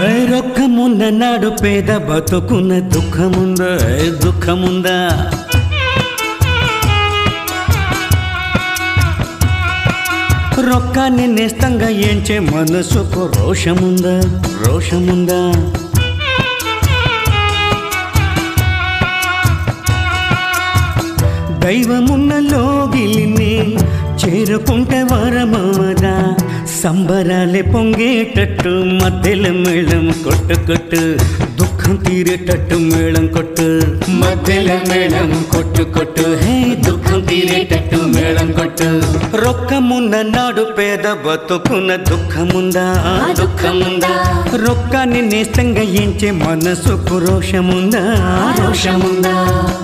రొక్కమున్న నాడు పేద బతుకున్న దుఃఖముందా ఏ దుఃఖముందా రొక్కాన్ని నేస్తంగా ఏంచే మనసుకు రోషముందా రోషముందా దైవమున్న లోగిలిని చేరుకుంటే వరమవదా సంబరాలే పొంగేటట్టు మధ్యలో మేళం కొట్టు కొట్టు దుఃఖం తీరేటట్టు మేళం కొట్టు మధ్యలో మేళం కొట్టు కొట్టు హే దుఃఖం తీరేటట్టు మేళం కొట్టు రొక్కమున్న నాడు పేద బతుకున్న దుఃఖముందా దుఃఖముందా రొక్కాన్ని నేస్తంగా ఎంచే మనసుకు రోషముందా రోషముందా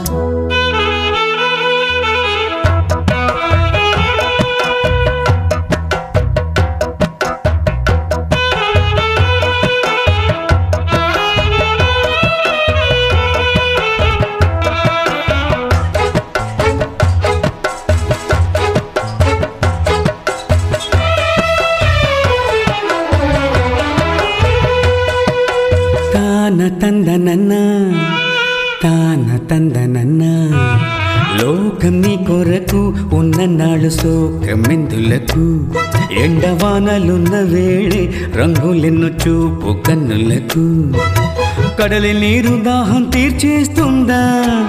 తాన తందనన్న తాన తందనన్న లోకం నీ కొరకు ఉన్న నాడు సోకమెందులకు ఎండవానలున్న వేళే రంగులెన్ను చూపు కన్నులకు కడలి నీరు దాహం తీర్చేస్తుందా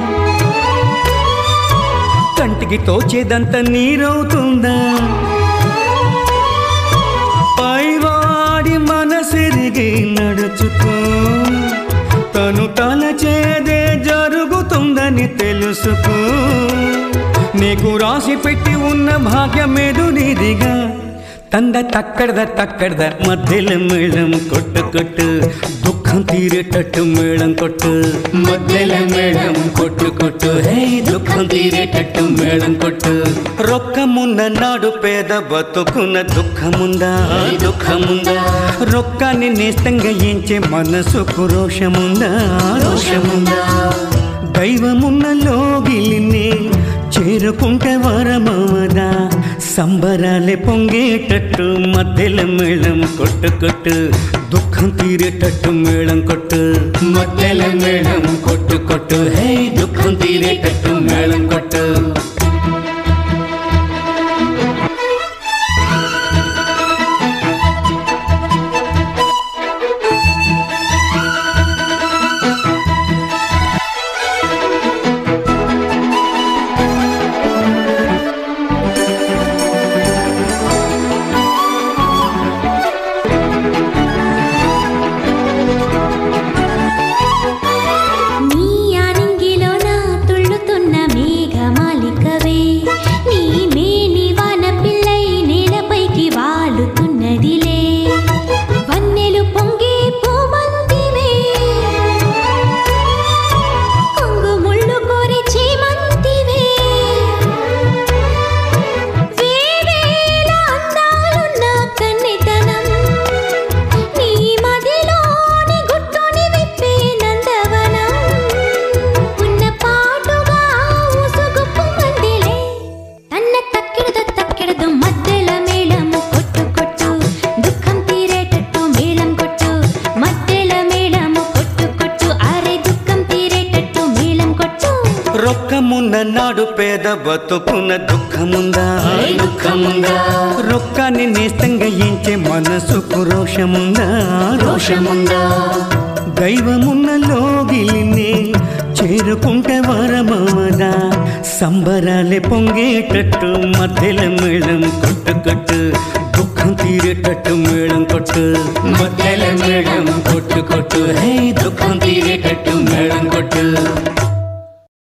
కంటికి తోచేదంత నీరవుతుందా పైవాడి మనసిరిగి నడుచుకో తను తలచేదే జరుగుతుందని తెలుసుకో నీకు రాసి పెట్టి ఉన్న భాగ్యమేదు నీదిగా తంద తక్కడద తక్కడద మధ్యలో మేళం కొట్టు కొట్టు దుఃఖం తీరేటట్టు మేళం కొట్టు మధ్యలో మేళం కొట్టు కొట్టు హే దుఃఖం తీరేటట్టు మేళం కొట్టు రొక్కమున్న నాడు పేద బతుకున్న దుఃఖముందా దుఃఖముందా రొక్కాన్ని నేస్తంగా ఎంచే మనసుకు రోషముందా రోషముందా దైవమున్న లోగిలిని చేరుకుంటే వరమవదా సంబరాలే పొంగేటట్టు మధ్యలో మేళం కొట్టు కొట్టు దుఃఖం తీరేటట్టు మేళం కొట్టు మధ్యలో మేళం కొట్టు కొట్టు హే దుఃఖం తీరేటట్టు మేళం కొట్టు నీ ఆనింగిలోన తుళ్ళుతున్న మేఘమాలికవే నీ మేని వాన పిల్లై నేలపైకి వాలుతున్నదిలే వన్నెలు పొంగే పూమంతివే కొంగు ముళ్ళు కోరి చేమంతివే వేవేల అందాలున్న కన్నెతనం నీ మదిలోని గుట్టుని విప్పే నందవనం ఉన్న పాటుగా ఉసుగుప్పు మందిలే తన్న తక్కిడదు తక్కిడదు మధ్యల మేళము కొట్టు కొట్టు దుఃఖం తీరేటట్టు మేళం కొట్టు మధ్యల మేళము కొట్టు కొట్టు అరే దుఃఖం తీరేటట్టు మేళం కొట్టు రొక్కమున్న నాడు పేద బతుకున్న దుఃఖముందా దుఃఖముందా రొక్కాన్ని నేస్తంగా ఎంచే మనసుకు రోషముందా రోషముందా దైవమున్న లోగిలిని చేరుకుంటే వరమవదా సంబరాలే పొంగేటట్టు మధ్యలో మేళం కొట్టు కొట్టు దుఃఖం తీరేటట్టు మేళం కొట్టు మధ్యలో మేళం కొట్టు కొట్టు హే దుఃఖం తీరేటట్టు మేళం కొట్టు